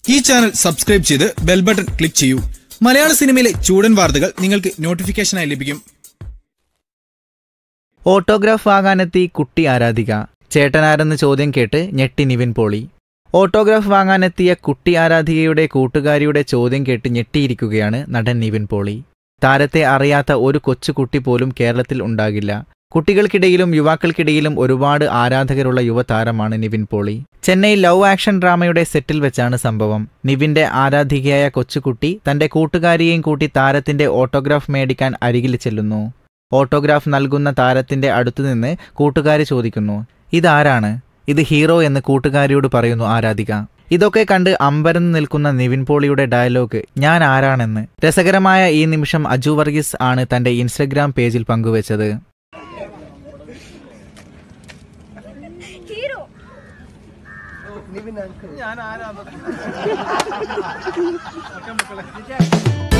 ഈ channel subscribe ചെയ്ത് bell button click ചെയ്യൂ മലയാള സിനിമയിലെ ചൂടൻ വാർത്തകൾ നിങ്ങൾക്ക് നോട്ടിഫിക്കേഷനായി ലഭിക്കും ഓട്ടോഗ്രാഫ് വാങ്ങാനെത്തി കുട്ടി ആരാധിക ചേട്ടനാരെന്ന് ചോദ്യം കേട്ട് ഞെട്ടി നിവിൻ പോളി ഓട്ടോഗ്രാഫ് വാങ്ങാനെത്തിയ കുട്ടി ആരാധികയുടെ കൂട്ടുകാരിയുടെ ചോദ്യം കേട്ട് ഞെട്ടിയിരിക്കുകയാണ് നടൻ നിവിൻ പോളി താരത്തെ അറിയാത്ത ഒരു കൊച്ചുകുട്ടി പോലും കേരളത്തിൽ ഉണ്ടാകില്ല കുട്ടികൾക്കിടയിലും യുവാക്കൾക്കിടയിലും ഒരുപാട് ആരാധകരുള്ള യുവതാരമാണ് നിവിൻ പോളി ചെന്നൈ ലവ് ആക്ഷൻ ഡ്രാമയുടെ സെറ്റിൽ വെച്ചാണ് സംഭവം നിവിന്റെ ആരാധികയായ കൊച്ചുകുട്ടി തന്റെ കൂട്ടുകാരിയെയും കൂട്ടി താരത്തിന്റെ ഓട്ടോഗ്രാഫ് മേടിക്കാൻ അരികിൽ ചെല്ലുന്നു ഓട്ടോഗ്രാഫ് നൽകുന്ന താരത്തിന്റെ അടുത്തുനിന്ന് കൂട്ടുകാരി ചോദിക്കുന്നു ഇതാരാണ് ഇത് ഹീറോ എന്ന് കൂട്ടുകാരിയോട് പറയുന്നു ആരാധിക ഇതൊക്കെ കണ്ട് അമ്പരന്ന് നിൽക്കുന്ന നിവിൻ പോളിയുടെ ഡയലോഗ് ഞാൻ ആരാണെന്ന് രസകരമായ ഈ നിമിഷം അജു വർഗീസ് ആണ് തന്റെ ഇൻസ്റ്റഗ്രാം പേജിൽ പങ്കുവച്ചത് ഹീറോ ഞാൻ ആരാ